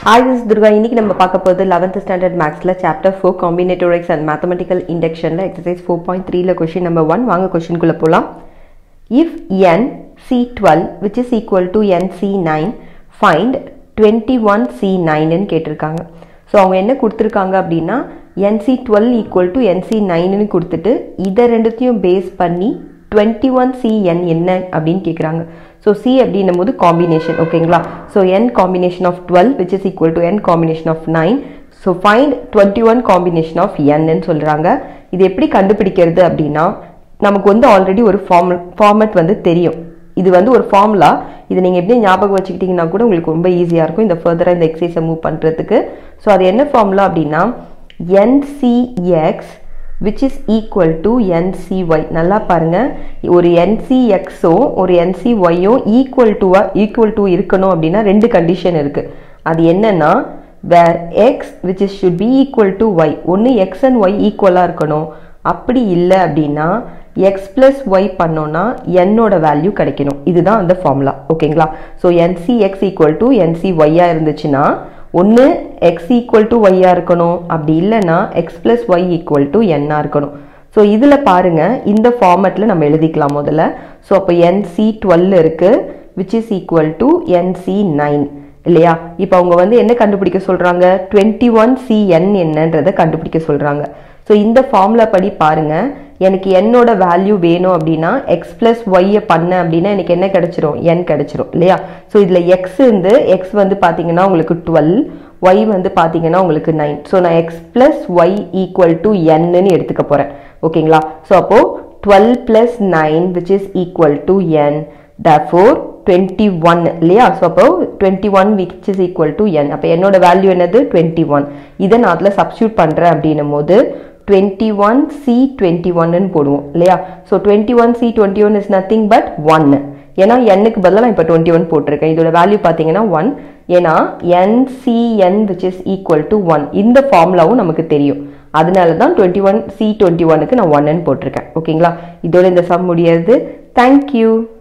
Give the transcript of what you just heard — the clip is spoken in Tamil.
ஹாய் திஸ் துர்கா இன்னைக்கு நம்ம பார்க்க போகிறது லெவன்த் ஸ்டாண்டர்ட் மேக்ஸில் chapter four combinatorics and mathematical இண்டக்ஷனில் எக்ஸசைஸ் ஃபோர் பாயிண்ட் த்ரீல கொஷின் நம்பர் ஒன் வாங்க கொஷின்குள்ளே போகலாம் if n C twelve which is equal to n C nine find twenty one C நைனுன்னு கேட்டிருக்காங்க ஸோ அவங்க என்ன கொடுத்துருக்காங்க அப்படின்னா n C twelve equal to n C நைனுன்னு கொடுத்துட்டு இதை ரெண்டுத்தையும் பேஸ் பண்ணி டுவெண்ட்டி ஒன் சிஎன் என்ன அப்படின்னு கேட்குறாங்க ஸோ சி அப்படின்னும் போது காம்பினேஷன் ஓகேங்களா so n combination of twelve which is equal to n combination of nine so find twenty one combination of என்னு சொல்கிறாங்க இது எப்படி கண்டுபிடிக்கிறது அப்படின்னா நமக்கு வந்து ஆல்ரெடி ஒரு ஃபார்ம் ஃபார்மட் வந்து தெரியும் இது வந்து ஒரு ஃபார்முலா இது நீங்கள் எப்படி ஞாபகம் வச்சுக்கிட்டிங்கன்னா கூட உங்களுக்கு ரொம்ப ஈஸியாக இருக்கும் இந்த ஃபர்தராக இந்த எக்ஸசைஸை மூவ் பண்ணுறதுக்கு ஸோ அது என்ன ஃபார்முலா அப்படின்னா n C x which is equal to n C y நல்லா பாருங்கள் ஒரு என்சிஎக்ஸும் ஒரு என்சிஒய்யும் ஈக்குவல் டுவா ஈக்குவல் டு இருக்கணும் அப்படின்னா ரெண்டு கண்டிஷன் இருக்குது அது என்னன்னா where x which is should be equal to y ஒன்று எக்ஸ் அண்ட் ஒய் ஈக்குவலாக இருக்கணும் அப்படி இல்லை அப்படின்னா எக்ஸ் ப்ளஸ் ஒய் பண்ணோன்னா என்னோட வேல்யூ கிடைக்கணும் இதுதான் அந்த ஃபார்முலா ஓகேங்களா so n C x equal to n C ஒய்யாக இருந்துச்சுன்னா ஒன்று எக்ஸ் ஈக்குவல் டு ஒய்யாக இருக்கணும் அப்படி இல்லைன்னா x plus y equal to என்னாக இருக்கணும் ஸோ இதில் பாருங்கள் இந்த ஃபார்மேட்டில் நம்ம எழுதிக்கலாம் முதல்ல ஸோ அப்போ என்சி டுவெல் இருக்குது which is equal to n C nine இல்லையா இப்போ அவங்க வந்து என்ன கண்டுபிடிக்க சொல்கிறாங்க டுவெண்ட்டி ஒன் சிஎன் என்னன்றதை கண்டுபிடிக்க சொல்கிறாங்க ஸோ இந்த ஃபார்முலா படி பாருங்க எனக்கு என்னோட வேல்யூ வேணும் அப்படின்னா எக்ஸ் பிளஸ் ஒய்யை பண்ண அப்படின்னா எனக்கு என்ன கிடைச்சிரும் என் கிடைச்சிரும் இல்லையா ஸோ இதில் எக்ஸ் வந்து எக்ஸ் வந்து பார்த்தீங்கன்னா உங்களுக்கு டுவெல் ஒய் வந்து பார்த்தீங்கன்னா உங்களுக்கு நைன் ஸோ நான் x plus y equal to என்னன்னு எடுத்துக்க போகிறேன் ஓகேங்களா ஸோ அப்போது twelve plus nine which is equal to n therefore twenty one இல்லையா ஸோ அப்போ twenty one which is equal to n அப்போ என்னோட வேல்யூ என்னது டுவெண்ட்டி ஒன் இதை நான் அதில் சப்ஸ்டியூட் பண்ணுறேன் அப்படின்னும் போது டுவெண்ட்டி ஒன் சி டுவெண்ட்டி ஒன்னு போடுவோம் இல்லையா so twenty one C twenty one is nothing but one ஏன்னா எண்ணுக்கு பதிலாக நான் இப்போ டுவெண்ட்டி ஒன் போட்டிருக்கேன் இதோட வேல்யூ பார்த்தீங்கன்னா ஒன் ஏன்னா n C n which is equal to one இந்த ஃபார்முலாவும் நமக்கு தெரியும் அதனால தான் டுவெண்ட்டி ஒன் சி டுவெண்ட்டி ஒனுக்கு நான் ஒன்னு போட்டிருக்கேன் ஓகேங்களா இதோட இந்த சம் முடியாது தேங்க்யூ